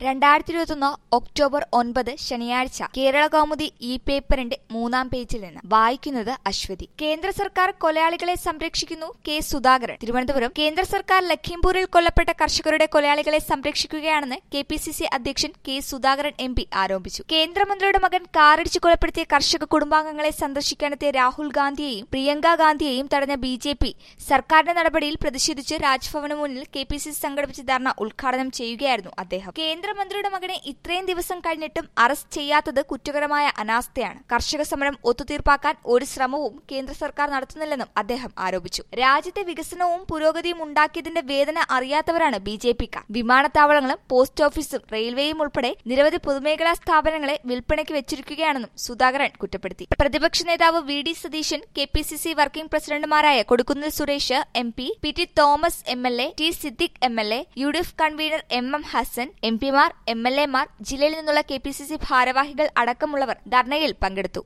രണ്ടായിരത്തി ഇരുപത്തൊന്ന് ഒക്ടോബർ ഒൻപത് ശനിയാഴ്ച കേരള കൗമുദി ഈ പേപ്പറിന്റെ മൂന്നാം പേജിൽ നിന്ന് വായിക്കുന്നത് അശ്വതി കേന്ദ്ര സർക്കാർ കൊലയാളികളെ സംരക്ഷിക്കുന്നു കെ സുധാകരൻ തിരുവനന്തപുരം കേന്ദ്ര സർക്കാർ ലഖിംപൂരിൽ കൊല്ലപ്പെട്ട കർഷകരുടെ കൊലയാളികളെ സംരക്ഷിക്കുകയാണെന്ന് കെ പി സി സി അധ്യക്ഷൻ കെ സുധാകരൻ എം പി ആരോപിച്ചു കേന്ദ്രമന്ത്രിയുടെ മകൻ കാറിടിച്ചു കൊലപ്പെടുത്തിയ കർഷക കുടുംബാംഗങ്ങളെ സന്ദർശിക്കാനെത്തിയ രാഹുൽ ഗാന്ധിയെയും പ്രിയങ്ക ഗാന്ധിയെയും തടഞ്ഞ ബി ജെ പി സർക്കാരിന്റെ നടപടിയിൽ പ്രതിഷേധിച്ച് രാജ്ഭവന് മുന്നിൽ കെ പി സി സി സംഘടിപ്പിച്ച ധർണ ഉദ്ഘാടനം ചെയ്യുകയായിരുന്നു അദ്ദേഹം കേന്ദ്രമന്ത്രിയുടെ മകനെ ഇത്രയും ദിവസം കഴിഞ്ഞിട്ടും അറസ്റ്റ് ചെയ്യാത്തത് കുറ്റകരമായ അനാസ്ഥയാണ് കർഷക സമരം ഒത്തുതീർപ്പാക്കാൻ ഒരു ശ്രമവും കേന്ദ്ര സർക്കാർ നടത്തുന്നില്ലെന്നും അദ്ദേഹം ആരോപിച്ചു രാജ്യത്തെ വികസനവും പുരോഗതിയും ഉണ്ടാക്കിയതിന്റെ വേദന അറിയാത്തവരാണ് ബി ജെ പിക്കാർ വിമാനത്താവളങ്ങളും പോസ്റ്റ് ഓഫീസും റെയിൽവേയും ഉൾപ്പെടെ നിരവധി പൊതുമേഖലാ സ്ഥാപനങ്ങളെ വിൽപ്പനയ്ക്ക് വെച്ചിരിക്കുകയാണെന്നും സുധാകരൻ കുറ്റപ്പെടുത്തി പ്രതിപക്ഷ നേതാവ് V D Satheesan K P C C working പ്രസിഡന്റുമാരായ Kodikunnil Suresh M P P T Thomas M L A T Siddique M L A U D F convener M M Hasan M പിമാർ എം എൽ എമാർ ജില്ലയിൽ നിന്നുള്ള കെ പി സി സി ഭാരവാഹികൾ അടക്കമുള്ളവർ ധർണയിൽ പങ്കെടുത്തു